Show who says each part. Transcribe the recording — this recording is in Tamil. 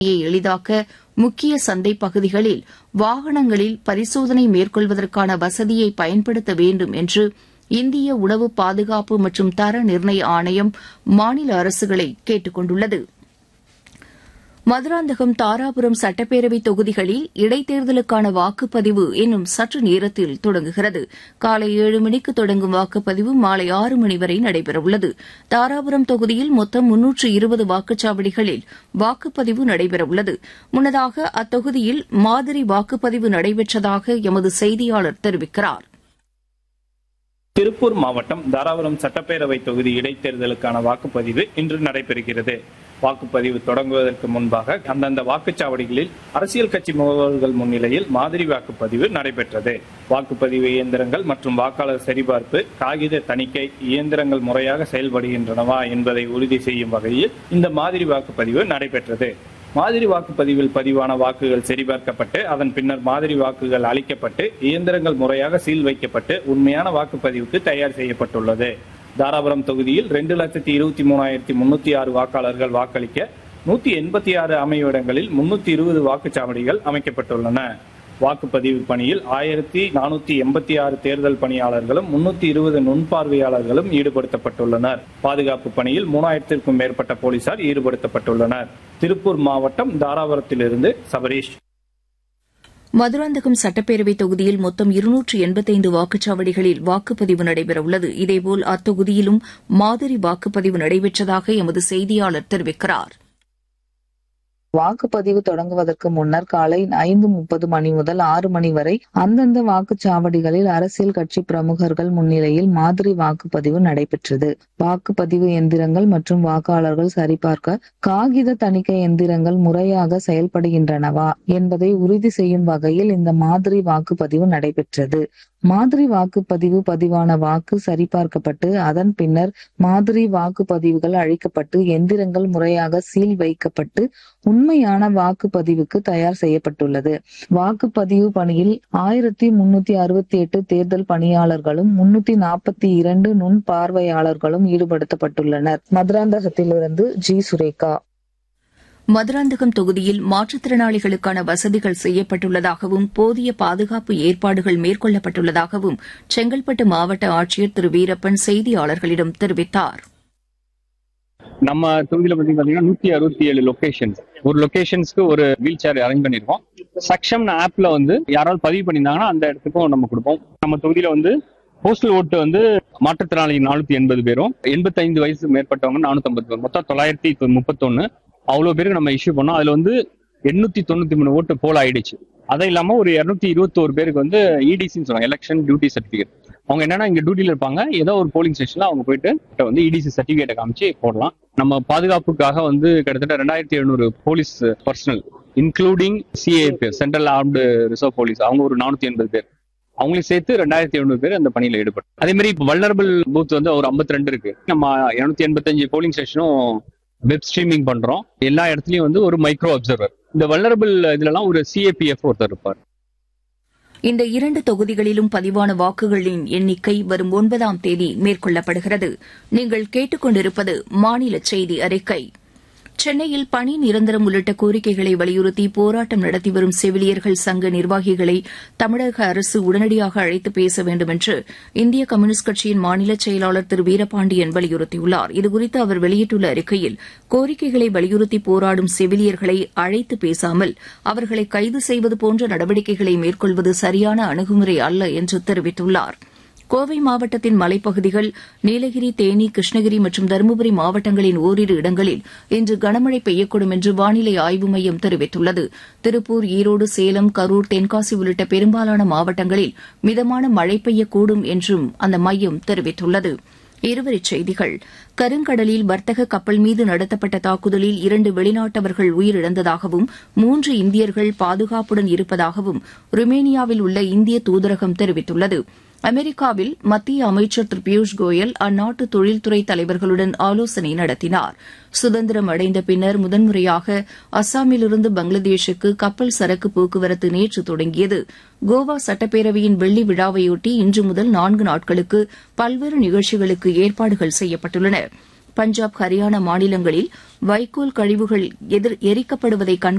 Speaker 1: எளிதாக்க முக்கிய சந்தை பகுதிகளில் வாகனங்களில் பரிசோதனை மேற்கொள்வதற்கான வசதியை பயன்படுத்த வேண்டும் என்று இந்திய உணவு பாதுகாப்பு மற்றும் தர நிர்ணய ஆணையம் மாநில அரசுகளை கேட்டுக் கொண்டுள்ளது மதுராந்தகம் தாராபுரம் சட்டப்பேரவை தொகுதிகளில் இடைத்தேர்தலுக்கான வாக்குப்பதிவு இன்னும் சற்று நேரத்தில் தொடங்குகிறது காலை ஏழு மணிக்கு தொடங்கும் வாக்குப்பதிவு மாலை ஆறு மணி வரை நடைபெறவுள்ளது தாராபுரம் தொகுதியில் மொத்தம் முன்னூற்று இருபது வாக்குச்சாவடிகளில் வாக்குப்பதிவு நடைபெறவுள்ளது முன்னதாக அத்தொகுதியில் மாதிரி வாக்குப்பதிவு நடைபெற்றதாக எமது செய்தியாளர் தெரிவிக்கிறார்
Speaker 2: திருப்பூர் மாவட்டம் தாராபுரம் சட்டப்பேரவை தொகுதி இடைத்தேர்தலுக்கான வாக்குப்பதிவு இன்று நடைபெறுகிறது வாக்குப்பதிவு தொடங்குவதற்கு முன்பாக அந்தந்த வாக்குச்சாவடிகளில் அரசியல் கட்சி முகவர்கள் முன்னிலையில் மாதிரி வாக்குப்பதிவு நடைபெற்றது வாக்குப்பதிவு இயந்திரங்கள் மற்றும் வாக்காளர் சரிபார்ப்பு காகித தணிக்கை இயந்திரங்கள் முறையாக செயல்படுகின்றனவா என்பதை உறுதி செய்யும் வகையில் இந்த மாதிரி வாக்குப்பதிவு நடைபெற்றது மாதிரி வாக்குப்பதிவில் பதிவான வாக்குகள் சரிபார்க்கப்பட்டு அதன் பின்னர் மாதிரி வாக்குகள் அளிக்கப்பட்டு இயந்திரங்கள் முறையாக சீல் வைக்கப்பட்டு உண்மையான வாக்குப்பதிவுக்கு தயார் செய்யப்பட்டுள்ளது தாராபுரம் தொகுதியில் ரெண்டு லட்சத்தி இருபத்தி மூணாயிரத்தி முன்னூத்தி ஆறு வாக்காளர்கள் வாக்களிக்க நூத்தி எண்பத்தி ஆறு அமைவிடங்களில் முன்னூத்தி இருபது வாக்குச்சாவடிகள் அமைக்கப்பட்டுள்ளன வாக்குப்பதிவு பணியில் ஆயிரத்தி நானூத்தி எண்பத்தி ஆறு தேர்தல் பணியாளர்களும் முன்னூத்தி இருபது நுண்பார்வையாளர்களும் ஈடுபடுத்தப்பட்டுள்ளனர் பாதுகாப்பு பணியில் மூணாயிரத்திற்கும் மேற்பட்ட போலீசார் ஈடுபடுத்தப்பட்டுள்ளனர் திருப்பூர் மாவட்டம் தாராபுரத்திலிருந்து சபரீஷ்
Speaker 1: மதுராந்தகம் சட்டப்பேரவை தொகுதியில் மொத்தம் இருநூற்று எண்பத்தைந்து வாக்குச்சாவடிகளில் வாக்குப்பதிவு நடைபெறவுள்ளது இதேபோல் அத்தொகுதியிலும் மாதிரி வாக்குப்பதிவு நடைபெற்றதாக எமது செய்தியாளர் தெரிவிக்கிறார்
Speaker 3: வாக்குப்பதிவு தொடங்குவதற்கு முன்னர் காலை ஐந்து முப்பது மணி முதல் ஆறு மணி வரை அந்தந்த வாக்குச்சாவடிகளில் அரசியல் கட்சி பிரமுகர்கள் முன்னிலையில் மாதிரி வாக்குப்பதிவு நடைபெற்றது வாக்குப்பதிவு எந்திரங்கள் மற்றும் வாக்காளர்கள் சரிபார்க்க காகித தணிக்கை எந்திரங்கள் முறையாக செயல்படுகின்றனவா என்பதை உறுதி செய்யும் வகையில் இந்த மாதிரி வாக்குப்பதிவு நடைபெற்றது மாதிரி வாக்குப்பதிவு பதிவான வாக்கு சரிபார்க்கப்பட்டு அதன் பின்னர் மாதிரி வாக்குப்பதிவுகள் அழிக்கப்பட்டு எந்திரங்கள் முறையாக சீல் வைக்கப்பட்டு உண்மையான வாக்குப்பதிவுக்கு தயார் செய்யப்பட்டுள்ளது வாக்குப்பதிவு பணியில் ஆயிரத்தி முன்னூத்தி அறுபத்தி எட்டு தேர்தல் பணியாளர்களும் முன்னூத்தி நாற்பத்தி இரண்டு நுண் பார்வையாளர்களும் ஈடுபடுத்தப்பட்டுள்ளனர் மதுராந்தகத்திலிருந்து ஜி சுரேகா
Speaker 1: மதுராந்தகம் தொகுதியில் மாற்றுத்திறனாளிகளுக்கான வசதிகள் செய்யப்பட்டுள்ளதாகவும் போதிய பாதுகாப்பு ஏற்பாடுகள் மேற்கொள்ளப்பட்டுள்ளதாகவும் செங்கல்பட்டு மாவட்ட ஆட்சியர் திரு வீரப்பன் செய்தியாளர்களிடம் தெரிவித்தார்
Speaker 4: நம்ம தொகுதியில பாத்தீங்கன்னா நூத்தி அறுபத்தி ஏழு லொகேஷன்ஸ் ஒரு லொகேஷன்ஸ்க்கு ஒரு வீல் சேர் அரேஞ்ச் பண்ணிருக்கோம் சக்ஷம் ஆப்ல வந்து யாராவது பதிவு பண்ணியிருந்தாங்கன்னா அந்த இடத்துக்கும் நம்ம கொடுப்போம் நம்ம தொகுதியில வந்து போஸ்டல் ஓட்டு வந்து மாற்றுத்திறனாளி நானூத்தி எண்பது பேரும் எண்பத்தைந்து வயசு மேற்பட்டவங்க நானூத்தி ஐம்பது பேர் மொத்தம் தொள்ளாயிரத்தி முப்பத்தொன்னு அவ்வளவு பேருக்கு நம்ம இஷ்யூ பண்ணோம் அதுல வந்து எண்ணூத்தி தொண்ணூத்தி மூணு ஓட்டு போல் ஆயிடுச்சு அது இல்லாம ஒரு இருநூத்தி இருபத்தோரு பேருக்கு வந்து இடிசின்னு சொல்லுவாங்க எலெக்ஷன் டியூட்டி சர்டிபிகேட் அவங்க என்னன்னா இங்க டியூட்டில இருப்பாங்க ஏதோ ஒரு போலிங் ஸ்டேஷன்ல அவங்க போயிட்டு வந்து இடிசி சர்டிபிகேட்டை காமிச்சு போடலாம் நம்ம பாதுகாப்புக்காக வந்து கிட்டத்தட்ட ரெண்டாயிரத்தி எழுநூறு police personnel including CAP central armed reserve police அவங்க ஒரு நானூத்தி எண்பது பேர் அவங்களையும் சேர்த்து ரெண்டாயிரத்தி எழுநூறு பேர் அந்த பணியில ஈடுபட்டு அதே மாதிரி இப்போ வல்னரபிள் பூத் வந்து ஒரு ஐம்பத்தி ரெண்டு இருக்கு நம்ம இருநூத்தி எண்பத்தஞ்சு போலிங் ஸ்டேஷனும் வெப் ஸ்ட்ரீமிங் பண்றோம் எல்லா இடத்துலயும் வந்து ஒரு மைக்ரோ அப்சர்வர் இந்த வல்னரபிள் இதுலலாம் ஒரு சிஏபிஎஃப் ஒருத்தர் இருப்பார்
Speaker 1: இந்த இரண்டு தொகுதிகளிலும் பதிவான வாக்குகளின் எண்ணிக்கை வரும் ஒன்பதாம் தேதி மேற்கொள்ளப்படுகிறது நீங்கள் கேட்டுக்கொண்டிருப்பது மாநில செய்தி அறிக்கை சென்னையில் பணி நிரந்தரம் உள்ளிட்ட கோரிக்கைகளை வலியுறுத்தி போராட்டம் நடத்தி வரும் செவிலியர்கள் சங்க நிர்வாகிகளை தமிழக அரசு உடனடியாக அழைத்து பேச வேண்டும் என்று இந்திய கம்யூனிஸ்ட் கட்சியின் மாநில செயலாளர் திரு வீரபாண்டியன் வலியுறுத்தியுள்ளார் இதுகுறித்து அவர் வெளியிட்டுள்ள அறிக்கையில் கோரிக்கைகளை வலியுறுத்தி போராடும் செவிலியர்களை அழைத்து பேசாமல் அவர்களை கைது செய்வது போன்ற நடவடிக்கைகளை மேற்கொள்வது சரியான அணுகுமுறை அல்ல என்று தெரிவித்துள்ளாா் கோவை மாவட்டத்தின் மலைப்பகுதிகள் நீலகிரி தேனி கிருஷ்ணகிரி மற்றும் தருமபுரி மாவட்டங்களின் ஓரிரு இடங்களில் இன்று கனமழை பெய்யக்கூடும் என்று வானிலை ஆய்வு மையம் தெரிவித்துள்ளது திருப்பூர் ஈரோடு சேலம் கரூர் தென்காசி உள்ளிட்ட பெரும்பாலான மாவட்டங்களில் மிதமான மழை பெய்யக்கூடும் என்றும் அந்த மையம் தெரிவித்துள்ளது இருவரிச் செய்திகள் கருங்கடலில் வர்த்தக கப்பல் மீது நடத்தப்பட்ட தாக்குதலில் இரண்டு வெளிநாட்டவர்கள் உயிரிழந்ததாகவும் மூன்று இந்தியர்கள் பாதுகாப்புடன் இருப்பதாகவும் ருமேனியாவில் உள்ள இந்திய தூதரகம் தெரிவித்துள்ளது அமெரிக்காவில் மத்திய அமைச்சர் திரு பியூஷ் கோயல் அந்நாட்டு தொழில்துறை தலைவர்களுடன் ஆலோசனை நடத்தினார் சுதந்திரம் அடைந்த பின்னர் முதன்முறையாக அஸ்ஸாமிலிருந்து பங்களாதேஷுக்கு கப்பல் சரக்கு போக்குவரத்து நேற்று தொடங்கியது கோவா சட்டப்பேரவையின் வெள்ளி விழாவையொட்டி இன்று முதல் நான்கு நாட்களுக்கு பல்வேறு நிகழ்ச்சிகளுக்கு ஏற்பாடுகள் செய்யப்பட்டுள்ளன பஞ்சாப் ஹரியானா மாநிலங்களில் வைக்கோல் கழிவுகள் எதிர் எரிக்கப்படுவதை